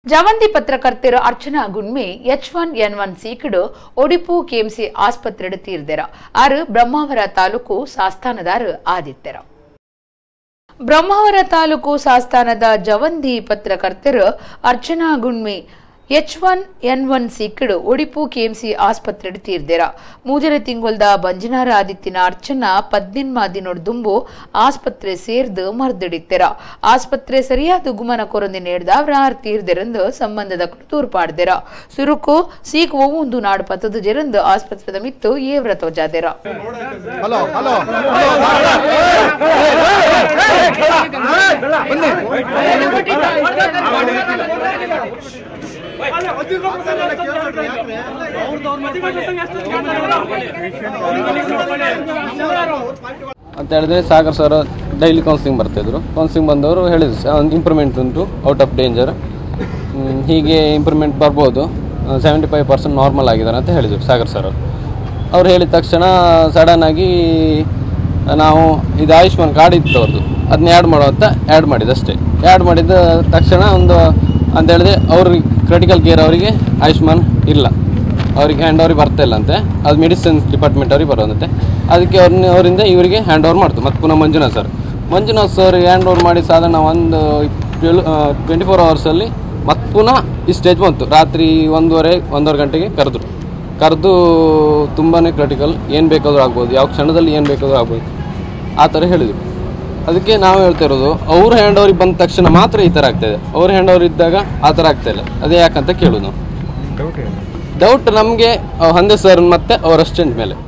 ಜವಂತಿ ಪತ್ರಕರ್ತೆರು ಅರ್ಚನಾ ಗುಣ್ಮೆ H one N one ಸೀಕಡು ಒಡಿಪು ಕೆಎಂಸಿ ಆಸ್ಪತ್ರೆಡು ತೀರ್ದೆರ ಆರು ಬ್ರಹ್ಮಾವರ ತಾಲೂಕು ಸಾಸ್ತಾನದಾರು ಆದಿತ್ಯರ ಬ್ರಹ್ಮಾವರ ತಾಲೂಕು ಸಾಸ್ತಾನದ ಜವಂದಿ ಪತ್ರಕರ್ತೆರು ಅರ್ಚನಾ ಗುಣ್ಮಿ ಎಚ್ ಒನ್ ಎನ್ ಒನ್ ಸಿಕ್ಕಡು ಒಡಿಪು ಕೆಎಂಸಿ ಆಸ್ಪತ್ರೆಡು ತೀರ್ದೆರ ಮೂಜರೆ ತಿಂಗೊಲ್ದ ಬಂಜನಾರ ಆದಿತ್ತಿನ ಅರ್ಚನಾ ಪದ್ನಿನ್ಮಾದಿನೊಡ್ ದುಂಬು ಆಸ್ಪತ್ರೆ ಸೇರ್ದು ಮರ್ದಿಡಿತ್ತೆರ ಆಸ್ಪತ್ರೆ ಸರಿಯಾದ ಗುಮನ ಕೊರೊಂದಿ ನೇಡ್ದಾವ್ರ ಆರ್ ತೀರ್ದೆರಂದು ಸಂಬಂಧದ ತೂರ್ಪಾಡ್ದೆರ ಸುರುಕು ಸೀಕ್ ಒವ್ವೊಂದು ನಾಡು ಪತ್ತದು ಜೆರಂದು ಆಸ್ಪತ್ರೆದ ಮಿತ್ತು ಏವ್ರ ತೋಜಾದೆರ ಹಲೋ ಹಲೋ ಅಂತ ಹೇಳಿದ್ರೆ ಸಾಗರ್ ಸರ್ ಡೈಲಿ ಕೌನ್ಸಿಲಿಂಗ್ ಬರ್ತಾಯಿದ್ರು ಕೌನ್ಸಿಲಿಂಗ್ ಬಂದವರು ಹೇಳಿದ್ರು ಸರ್ ಇಂಪ್ರೂವ್ಮೆಂಟ್ ಉಂಟು ಔಟ್ ಆಫ್ ಡೇಂಜರ್ ಹೀಗೆ ಇಂಪ್ರೂವ್ಮೆಂಟ್ ಬರ್ಬೋದು ಸೆವೆಂಟಿ ಫೈವ್ ಪರ್ಸೆಂಟ್ ನಾರ್ಮಲ್ ಆಗಿದ್ದಾರೆ ಅಂತ ಹೇಳಿದರು ಸಾಗರ್ ಸರ್ ಅವರು ಅವ್ರು ಹೇಳಿದ ತಕ್ಷಣ ಸಡನ್ನಾಗಿ ನಾವು ಇದು ಆಯುಷ್ಮಾನ್ ಕಾರ್ಡ್ ಇತ್ತು ಅವ್ರದ್ದು ಅದನ್ನ ಆ್ಯಡ್ ಮಾಡೋ ಅಂತ ಆ್ಯಡ್ ಮಾಡಿದ್ದು ಅಷ್ಟೇ ಆ್ಯಡ್ ಮಾಡಿದ ತಕ್ಷಣ ಒಂದು ಅಂತ ಹೇಳಿದ್ರೆ ಅವ್ರಿಗೆ ಕ್ರಿಟಿಕಲ್ ಕೇರ್ ಅವರಿಗೆ ಆಯುಷ್ಮಾನ್ ಇಲ್ಲ ಅವ್ರಿಗೆ ಹ್ಯಾಂಡ್ ಓವರಿಗೆ ಬರ್ತಾ ಇಲ್ಲ ಅಂತೆ ಅದು ಮೆಡಿಸಿನ್ ಡಿಪಾರ್ಟ್ಮೆಂಟ್ ಅವ್ರಿಗೆ ಬರೋದಂತೆ ಅದಕ್ಕೆ ಅವ್ರನ್ನ ಅವರಿಂದ ಇವರಿಗೆ ಹ್ಯಾಂಡ್ ಓವರ್ ಮಾಡ್ತು ಮತ್ತು ಪುನಃ Manjunath sir Manjunath sir hand over ಮಾಡಿ ಸಾಧಾರಣ ಒಂದು ಟ್ವೆಂಟಿ ಫೋರ್ ಅವರ್ಸಲ್ಲಿ ಮತ್ತು ಪುನಃ ಈ ಸ್ಟೇಜ್ ಬಂತು ರಾತ್ರಿ ಒಂದೂವರೆ ಒಂದೂವರೆ ಗಂಟೆಗೆ ಕರೆದ್ರು ಕರೆದು ತುಂಬಾ ಕ್ರಿಟಿಕಲ್ ಏನು ಬೇಕಾದರೂ ಆಗ್ಬೋದು ಯಾವ ಕ್ಷಣದಲ್ಲಿ ಏನು ಬೇಕಾದರೂ ಆಗ್ಬೋದು ಆ ಥರ ಹೇಳಿದರು ಅದಕ್ಕೆ ನಾವು ಹೇಳ್ತಾ ಇರೋದು ಅವ್ರ ಹ್ಯಾಂಡ್ ಓವರಿಗೆ ಬಂದ ತಕ್ಷಣ ಮಾತ್ರ ಈ ಥರ ಆಗ್ತಾಯಿದೆ ಅವ್ರ ಹ್ಯಾಂಡ್ ಓವರ್ ಇದ್ದಾಗ ಆ ಥರ ಆಗ್ತಾ ಇಲ್ಲ ಅದೇ ಯಾಕಂತ ಕೇಳೋದು ನಾವು ಡೌಟ್ ನಮಗೆ ಹಂದೆ ಸರ್ ಮತ್ತು ಅವ್ರ ಅಸಿಸ್ಟೆಂಟ್ ಮೇಲೆ